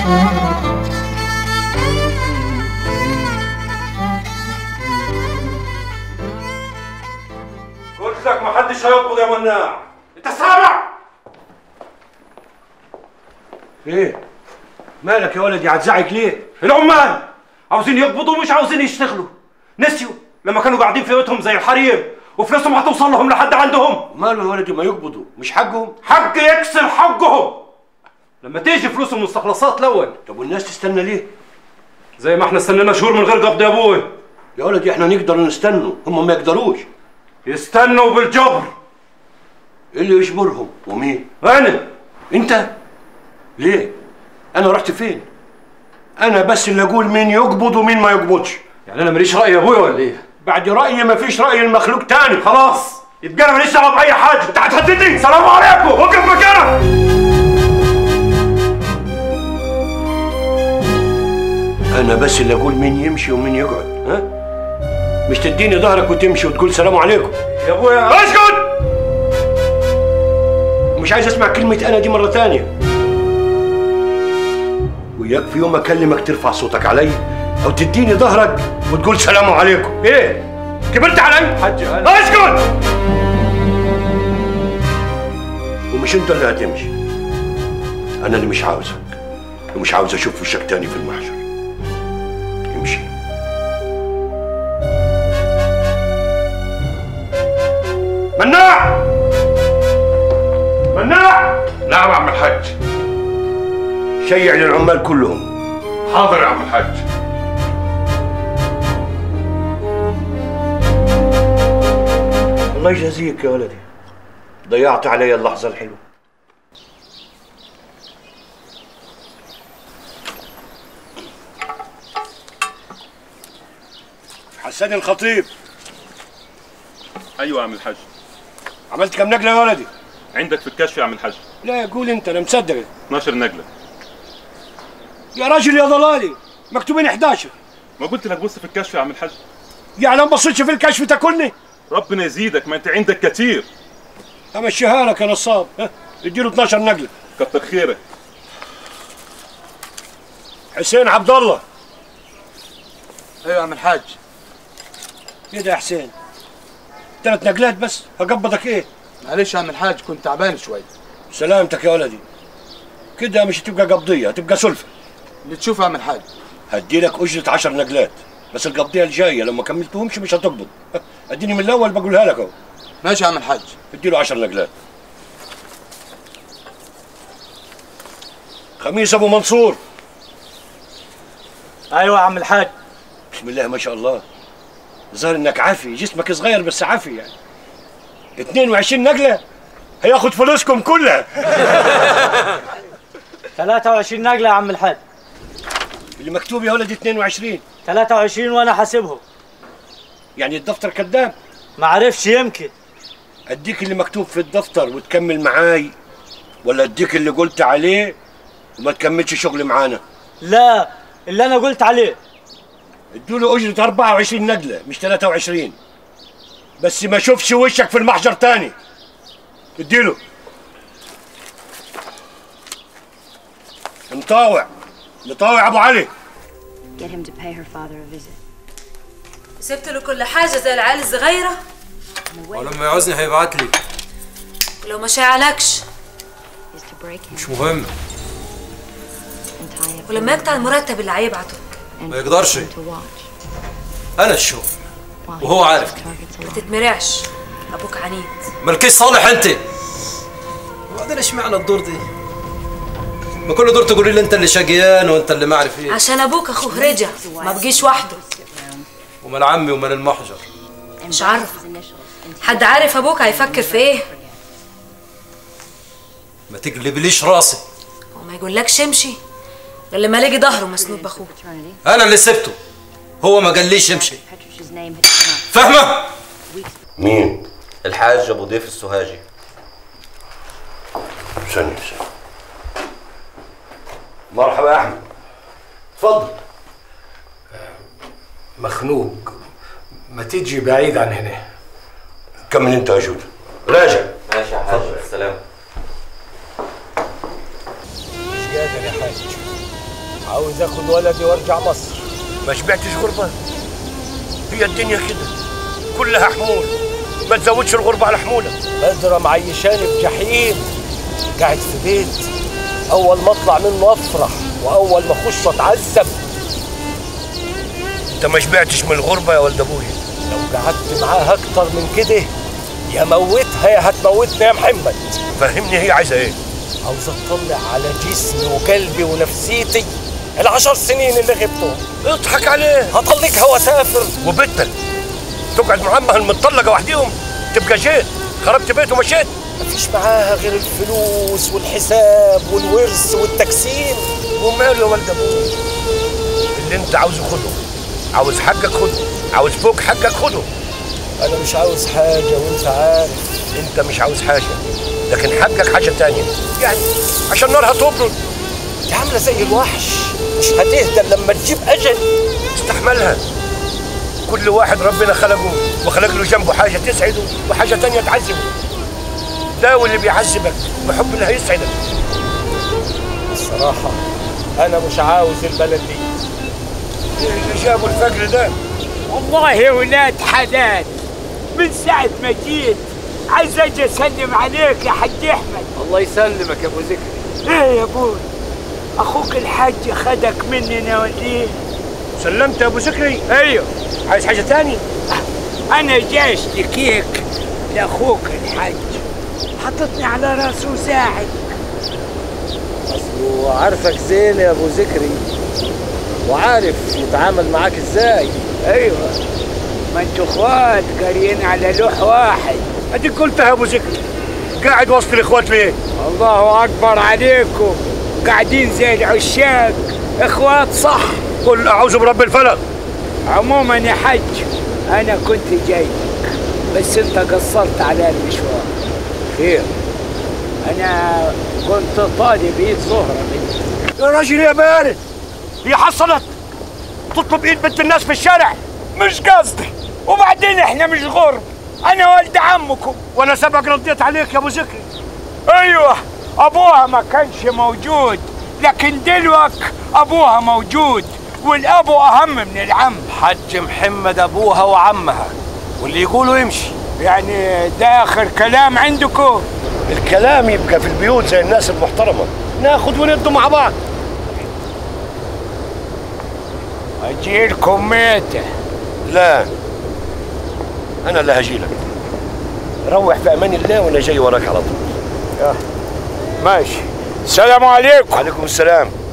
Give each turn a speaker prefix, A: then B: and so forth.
A: قلت لك ما حدش هيقبض يا مناع انت سامع
B: ايه مالك يا ولدي هتزعق ليه
A: العمال عاوزين يقبضوا ومش عاوزين يشتغلوا نسيوا لما كانوا قاعدين في بيوتهم زي الحريم وفلوسهم هتوصل لهم لحد عندهم
B: ماله يا ولدي ما يقبضوا مش حقهم
A: حق يكسر حقهم لما تيجي فلوس المستخلصات الاول
B: طب والناس تستنى ليه
A: زي ما احنا استنينا شهور من غير قبض يا ابوي
B: يا ولدي احنا نقدر نستنوا هم ما يقدروش
A: يستنوا بالجبر
B: إيه اللي يجبرهم ومين
A: انا
B: انت ليه انا رحت فين انا بس اللي اقول مين يقبض ومين ما يقبضش
A: يعني انا ماليش راي يا ابوي ولا ايه
B: بعد رايي ما فيش راي المخلوق تاني
A: خلاص يبقى انا ماليش دعوه باي حاجه انت هتهددني سلام عليكم وقف مكانك
B: انا بس اللي اقول مين يمشي ومين يقعد ها مش تديني ظهرك وتمشي وتقول سلام عليكم
A: يا ابويا
B: اسكت مش عايز اسمع كلمة أنا دي مرة تانية وياك في يوم أكلمك ترفع صوتك علي أو تديني ظهرك وتقول سلام عليكم إيه؟ كبرت علي؟
A: حج انا
B: اسكت ومش أنت اللي هتمشي أنا اللي مش عاوزك ومش عاوز أشوف وشك تاني في المحشر امشي مناع مناع
C: نعم يا عم الحاج
B: شيع للعمال كلهم
C: حاضر يا عم الحاج
B: الله يجازيك يا ولدي ضيعت علي اللحظة الحلوة حسن الخطيب
C: ايوه يا عم الحاج
B: عملت كم نقلة يا ولدي؟
C: عندك في الكشف يا عم الحاج
B: لا قول انت انا مصدق
C: 12 نقله
B: يا راجل يا ضلالي مكتوبين 11
C: ما قلت لك بص في الكشف يا عم الحاج
B: يعني ما بصيتش في الكشف تاكلني
C: ربنا يزيدك ما انت عندك كتير
B: امشيها لك يا نصاب ها اديله 12 نقلة
C: كتر خيرك
B: حسين عبد الله
D: ايوه يا عم الحاج
B: ايه ده يا حسين ثلاث نقلات بس هقبضك ايه
D: معلش يا عم الحاج كنت تعبان شوي
B: سلامتك يا ولدي كده مش هتبقى قبضية هتبقى سلفة
D: اللي تشوفه يا عم الحاج
B: هدي لك أجرة عشر نقلات بس القبضية الجاية لو ما كملتهمش مش هتقبض اديني من الأول بقولها لك أهو
D: ماشي يا عم الحاج
B: ادي له عشر نقلات خميس أبو منصور
E: ايوه يا عم الحاج
B: بسم الله ما شاء الله ظهر انك عافي جسمك صغير بس عافي يعني 22 نقلة هياخد فلوسكم كلها
E: 23 نقله يا عم الحاج
B: اللي مكتوب يا ولدي 22
E: 23 وانا حاسبهم
B: يعني الدفتر كذاب
E: ما عرفش يمكن
B: اديك اللي مكتوب في الدفتر وتكمل معاي ولا اديك اللي قلت عليه وما تكملش شغل معانا
E: لا اللي انا قلت عليه
B: ادوا له اجره 24 نقله مش 23 بس ما اشوفش وشك في المحجر تاني اديله مطاوع مطاوع ابو علي
F: Get him to pay her father a visit.
G: سبت له كل حاجة زي العيال الصغيرة
H: ولما يعوزني هيبعت لي
G: ولو ما شاعلكش
F: Is to break him
H: مش مهم
F: and tie up
G: ولما يقطع المرتب اللي هيبعته
F: and
H: ما يقدرش.
F: him to watch
H: انا الشوف
F: while he
H: وهو عارف
F: takes
H: كده.
F: targets
G: ما
F: along.
G: تتمرعش أبوك عنيد
H: مالكيش صالح انت وبعدين اشمعنى الدور دي ما كل دور تقولي لي انت اللي شقيان وانت اللي ما اعرف ايه
G: عشان أبوك أخوه رجع ما بقيش وحده
H: ومال عمي ومال المحجر
G: مش عارفة حد عارف أبوك هيفكر في إيه
H: ما تقلبليش راسي
G: وما يقولكش امشي غير لما الاقي ظهره مسنود بأخوه
F: Paternity.
H: انا اللي سبته هو ما قاليش امشي
F: Petrovich's name had come up.
H: فاهمه
B: مين
I: الحاج ابو ضيف السوهاجي
B: ثانية ثانية مرحبا يا احمد اتفضل
J: مخنوق ما تيجي بعيد عن هنا
B: كمل انت يا جود راجع
I: ماشي يا حاج السلام
J: مش قادر يا حاج
B: عاوز اخد ولدي وارجع مصر ما شبعتش غربة هي الدنيا كده كلها حمول ما تزودش الغربة على حمولة بدرة معيشاني في جحيم قاعد في بيت أول ما أطلع منه أفرح وأول ما أخش أتعذب أنت ما شبعتش من الغربة يا ولد أبويا لو قعدت معاها أكتر من كده يا موتها يا هتموتني يا محمد فهمني هي عايزة إيه عاوز أطلع على جسمي وقلبي ونفسيتي العشر سنين اللي غبتهم اضحك عليه هطلقها واسافر وبتل تقعد مع امها المطلقه وحديهم تبقى جيت خربت بيت ومشيت مفيش معاها غير الفلوس والحساب والورث والتقسيم وماله يا ولد ابوي اللي انت عاوزه خده عاوز حقك خده عاوز فوق حقك خده انا مش عاوز حاجه وانت عارف انت مش عاوز حاجه لكن حقك حاجه تانية يعني عشان نارها تبرد دي عامله زي الوحش مش هتهدى لما تجيب اجل استحملها كل واحد ربنا خلقه وخلق له جنبه حاجه تسعده وحاجه تانية تعذبه ده واللي بيعذبك بحب اللي هيسعدك الصراحه انا مش عاوز البلد دي إيه اللي جابوا الفجر ده
K: والله يا ولاد حلال من ساعة ما جيت عايز اجي اسلم عليك يا حاج احمد
B: الله يسلمك يا ابو ذكري
K: ايه يا ابوي اخوك الحاج خدك مننا ولا ايه؟
B: سلمت يا ابو ذكري
K: ايوه
B: عايز حاجه تاني
K: انا جاي اشتكيك لاخوك الحاج حطتني على راسه وساعد
B: اصله عارفك زين يا ابو ذكري وعارف يتعامل معاك ازاي
K: ايوه ما انتوا اخوات قاريين على لوح واحد
B: اديك قلتها يا ابو ذكري قاعد وسط الاخوات ليه
K: الله اكبر عليكم قاعدين زي العشاق اخوات صح
B: قل اعوذ برب الفلق
K: عموما يا حج انا كنت جاي بس انت قصرت على المشوار
B: خير
K: انا كنت طالب ايد زهره منك
B: يا راجل يا بارد هي حصلت تطلب ايد بنت الناس في الشارع
K: مش قصدي وبعدين احنا مش غرب انا ولد عمكم
B: وانا سبق رديت عليك يا ابو ذكري
K: ايوه ابوها ما كانش موجود لكن دلوك ابوها موجود والابو اهم من العم
B: حج محمد ابوها وعمها واللي يقولوا يمشي
K: يعني ده اخر كلام عندكم
B: الكلام يبقى في البيوت زي الناس المحترمه ناخد وندوا مع بعض
K: اجيلكم ميته
B: لا انا اللي هجيلك روح في امان الله وانا جاي وراك على طول
K: ماشي السلام عليكم
B: وعليكم السلام